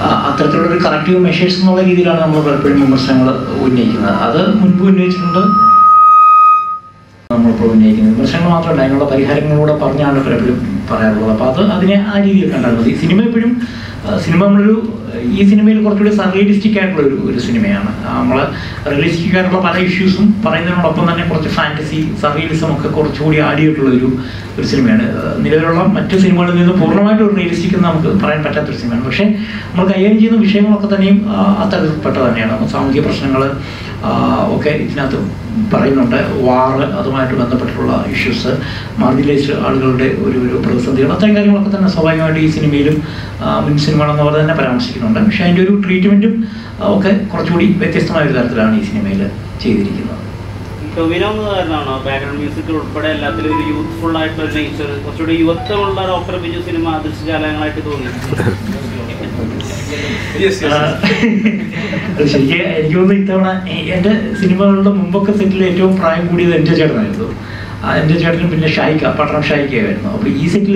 ആ, അത്തരത്തിലുള്ളൊരു corrective measures എന്നുള്ള രീതിയിലാണ് നമ്മൾ പലപ്പോഴും വിമർശനങ്ങൾ ഉന്നയിക്കുന്നത് അത് മുൻപ് ഉന്നയിച്ചിട്ടുണ്ട് നമ്മളിപ്പോൾ ഉന്നയിക്കുന്നത് വിമർശനങ്ങൾ മാത്രമല്ല അതിനുള്ള പരിഹാരങ്ങളൂടെ പറഞ്ഞാണ് പലപ്പോഴും പറയാറുള്ളത് അപ്പോൾ അത് അതിനെ ആ രീതിയിൽ കണ്ടാൽ മതി സിനിമ എപ്പോഴും ആ, സിനിമ നമ്മളൊരു ഈ സിനിമയിൽ കുറച്ചുകൂടി സർറിയലിസ്റ്റിക് ആയിട്ടുള്ള ഒരു ഒരു സിനിമയാണ് നമ്മൾ റിയലിസ്റ്റിക് ആയിട്ടുള്ള പല ഇഷ്യൂസും പറയുന്നതിനോടൊപ്പം തന്നെ കുറച്ച് ഫാൻറ്റസി സർറിയലിസം ഒക്കെ കുറച്ചുകൂടി ആഡ് ചെയ്തിട്ടുള്ള ഒരു ഒരു സിനിമയാണ് ആ, നിലവിലുള്ള മറ്റ് സിനിമകളിൽ നിന്ന് പൂർണ്ണമായിട്ടും ഒരു റിയലിസ്റ്റിക് എന്ന് നമുക്ക് പറയാൻ പറ്റാത്തൊരു സിനിമയാണ് പക്ഷേ നമ്മൾ കൈകാര്യം ചെയ്യുന്ന വിഷയങ്ങളൊക്കെ തന്നെയും ആ, അത്തരത്തിൽപ്പെട്ട തന്നെയാണ് സാമൂഹിക പ്രശ്നങ്ങൾ ഒക്കെ ഇതിനകത്ത് പറയുന്നുണ്ട് വാറ് അതുമായിട്ട് ബന്ധപ്പെട്ടിട്ടുള്ള ഇഷ്യൂസ് മാർജിനലൈസ്ഡ് ആളുകളുടെ ഒരു ഒരു പ്രതിസന്ധികൾ അത്തരം കാര്യങ്ങളൊക്കെ തന്നെ സ്വാഭാവികമായിട്ട് ഈ സിനിമയിലും ആ, മുൻ സിനിമകളെന്ന് പോലെ തന്നെ പരാമർശിക്കുന്നുണ്ട് പക്ഷേ അതിൻ്റെ ഒരു ട്രീറ്റ്മെൻറ്റും ഒക്കെ കുറച്ചുകൂടി വ്യത്യസ്തമായ ഒരു തരത്തിലാണ് ഈ സിനിമയിൽ ചെയ്തിരിക്കുന്നത് ടൊവിനോ എന്ന് കാരണമാണോ ബാക്ക്ഗ്രൗണ്ട് മ്യൂസിക് ഉൾപ്പെടെ എല്ലാത്തിലും ഒരു യൂത്ത്ഫുൾ ആയിട്ടുള്ള നേച്ചർ കുറച്ചുകൂടി യുവത്വമുള്ള ഡോക്ടർ ബിജു സിനിമ ദൃശ്യജാലങ്ങളായിട്ട് തോന്നി ആ, അത് ശരിക്കും എനിക്ക് തോന്നുന്നു ഇത്തവണ എ- എൻ്റെ സിനിമകളുടെ മുമ്പൊക്കെ സെറ്റിൽ ഏറ്റവും പ്രായം കൂടിയത് എൻ്റെ ചേട്ടനായിരുന്നു ആ എൻ്റെ ചേട്ടനും പിന്നെ ഷായിക്ക പട്ടണം ഷായിക്കയായിരുന്നു അപ്പോൾ ഈ സെറ്റിൽ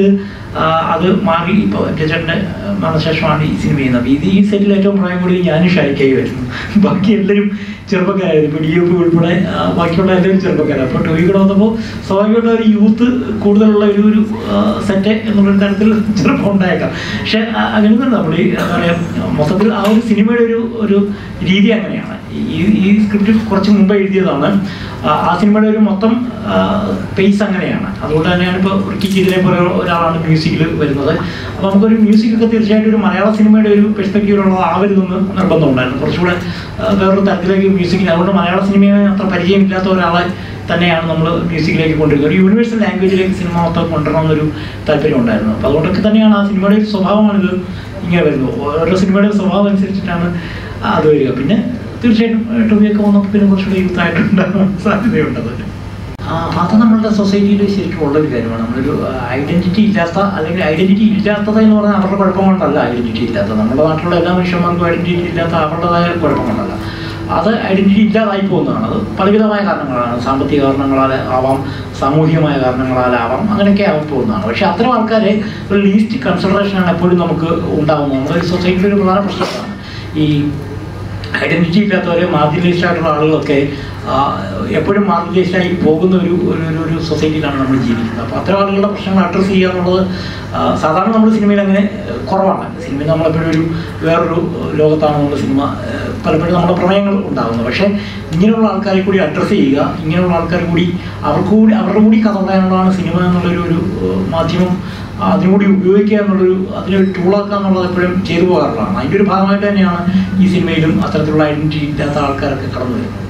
അത് മാറി ഇപ്പോൾ എൻ്റെ ചേട്ടൻ്റെ മരണശേഷമാണ് ഈ സിനിമ ചെയ്യുന്നത് ഇത് ഈ സെറ്റിൽ ഏറ്റവും പ്രായം കൂടിയത് ഞാനും ഷായിക്കയുമായിരുന്നു ബാക്കി എല്ലാവരും ചെറുപ്പക്കാരായിരുന്നു ഇപ്പോൾ ഡി എഫ് ഉൾപ്പെടെ ആ, ബാക്കിയുള്ള എല്ലാവരും ചെറുപ്പക്കാരാണ് അപ്പോൾ ടോയി കൂടെ വന്നപ്പോൾ സ്വാഭാവികമായിട്ടും ഒരു യൂത്ത് കൂടുതലുള്ള ഒരു ഒരു സെറ്റ് എന്നുള്ളൊരു തരത്തിൽ ചിലപ്പോൾ ഉണ്ടായേക്കാം പക്ഷെ ആ- അങ്ങനെ തന്നെ നമ്മൾ ഈ എന്താ പറയുക മൊത്തത്തിൽ ആ ഒരു സിനിമയുടെ ഒരു ഒരു രീതി അങ്ങനെയാണ് ഈ ഈ സ്ക്രിപ്റ്റ് കുറച്ച് മുമ്പ് എഴുതിയതാണ് ആ ആ സിനിമയുടെ ഒരു മൊത്തം പേസ് അങ്ങനെയാണ് അതുകൊണ്ട് തന്നെയാണ് ഇപ്പോൾ റിക്കി ഇതിനെ പോലെ ഒരാളാണ് മ്യൂസിക്കിൽ വരുന്നത് അപ്പോൾ നമുക്കൊരു മ്യൂസിക് ഒക്കെ തീർച്ചയായിട്ടും ഒരു മലയാള സിനിമയുടെ ഒരു പെർസ്പെക്റ്റീവിലുള്ള ആവരുതെന്ന് നിർബന്ധമുണ്ടായിരുന്നു കുറച്ചുകൂടെ ആ, വേറൊരു തരത്തിലേക്ക് മ്യൂസിക്കിന് അതുകൊണ്ട് മലയാള സിനിമയെ അത്ര പരിചയമില്ലാത്ത ഒരാളെ തന്നെയാണ് നമ്മൾ മ്യൂസിക്കിലേക്ക് കൊണ്ടുവരുന്നത് ഒരു യൂണിവേഴ്സൽ ലാംഗ്വേജിലേക്ക് സിനിമ മൊത്തം കൊണ്ടുവരണം എന്നൊരു താല്പര്യം ഉണ്ടായിരുന്നു അപ്പോൾ അതുകൊണ്ടൊക്കെ തന്നെയാണ് ആ സിനിമയുടെ ഒരു സ്വഭാവമാണിത് ഇങ്ങനെ വരുന്നത് ഓരോ സിനിമയുടെ സ്വഭാവം അനുസരിച്ചിട്ടാണ് അത് വരിക പിന്നെ തീർച്ചയായിട്ടും ടൊവിയൊക്കെ വന്നപ്പോൾ പിന്നെ കുറച്ചുകൂടി യൂത്ത് ആയിട്ടുണ്ടാകാൻ സാധ്യതയുണ്ടത് ആ, അത് നമ്മളുടെ സൊസൈറ്റിയിൽ ശരിക്കും ഉള്ളൊരു കാര്യമാണ് നമ്മളൊരു ഐഡന്റിറ്റി ഇല്ലാത്ത അല്ലെങ്കിൽ ഐഡന്റിറ്റി ഇല്ലാത്തത് എന്ന് പറഞ്ഞാൽ അവരുടെ കുഴപ്പം കൊണ്ടല്ല ഐഡന്റിറ്റി ഇല്ലാത്തത് നമ്മുടെ നാട്ടിലുള്ള എല്ലാ മനുഷ്യന്മാർക്കും ഐഡന്റിറ്റി ഇല്ലാത്ത അവരുടേതായ കുഴപ്പം കൊണ്ടല്ല അത് ഐഡന്റിറ്റി ഇല്ലാതായി പോകുന്നതാണ് അത് പലവിധമായ കാരണങ്ങളാണ് സാമ്പത്തിക കാരണങ്ങളാൽ ആവാം സാമൂഹികമായ കാരണങ്ങളാലാവാം അങ്ങനെയൊക്കെ ആവാൻ പോകുന്നതാണ് പക്ഷെ അത്തരം ആൾക്കാരെ ഒരു ലീസ്റ്റ് കൺസിഡറേഷനാണ് എപ്പോഴും നമുക്ക് ഉണ്ടാകുന്നത് നമ്മുടെ ഒരു സൊസൈറ്റിയിൽ ഒരു പ്രധാന പ്രശ്നമാണ് ഈ ഐഡന്റിറ്റി ഇല്ലാത്തവരെ മാർജിനലൈസ്ഡ് ആയിട്ടുള്ള ആളുകളൊക്കെ ആ, എപ്പോഴും മാർജിനലൈസ്ഡ് ആയി പോകുന്ന ഒരു ഒരു ഒരു- ഒരു സൊസൈറ്റിയിലാണ് നമ്മൾ ജീവിക്കുന്നത് അപ്പോൾ അത്തരം ആളുകളുടെ പ്രശ്നങ്ങൾ അഡ്രസ്സ് ചെയ്യുക എന്നുള്ളത് ആ, സാധാരണ നമ്മൾ സിനിമയിൽ അങ്ങനെ ഏഹ്, കുറവാണ് സിനിമയിൽ നമ്മളെപ്പോഴും ഒരു വേറൊരു ലോകത്താണ് നമ്മുടെ സിനിമ ഏഹ്, പലപ്പോഴും നമ്മുടെ പ്രമേയങ്ങൾ ഉണ്ടാകുന്നത് പക്ഷേ ഇങ്ങനെയുള്ള ആൾക്കാരെ കൂടി അഡ്രസ്സ് ചെയ്യുക ഇങ്ങനെയുള്ള ആൾക്കാർ കൂടി അവർക്ക് കൂടി അവരുടെ കൂടി കഥ പറയാനുള്ളതാണ് സിനിമ എന്നുള്ളൊരു ഒരു ഏഹ്, മാധ്യമം അതിനും കൂടി ഉപയോഗിക്കുക എന്നുള്ളൊരു അതിനൊരു ടൂളാക്കുക എന്നുള്ളത് എപ്പോഴും ചെയ്തു പോകാറുള്ളതാണ് അതിൻ്റെ ഒരു ഭാഗമായിട്ട് തന്നെയാണ് ഈ സിനിമയിലും അത്തരത്തിലുള്ള ഐഡന്റിറ്റി ഇല്ലാത്ത ആൾക്കാരൊക്കെ കടന്നു വരുന്നത്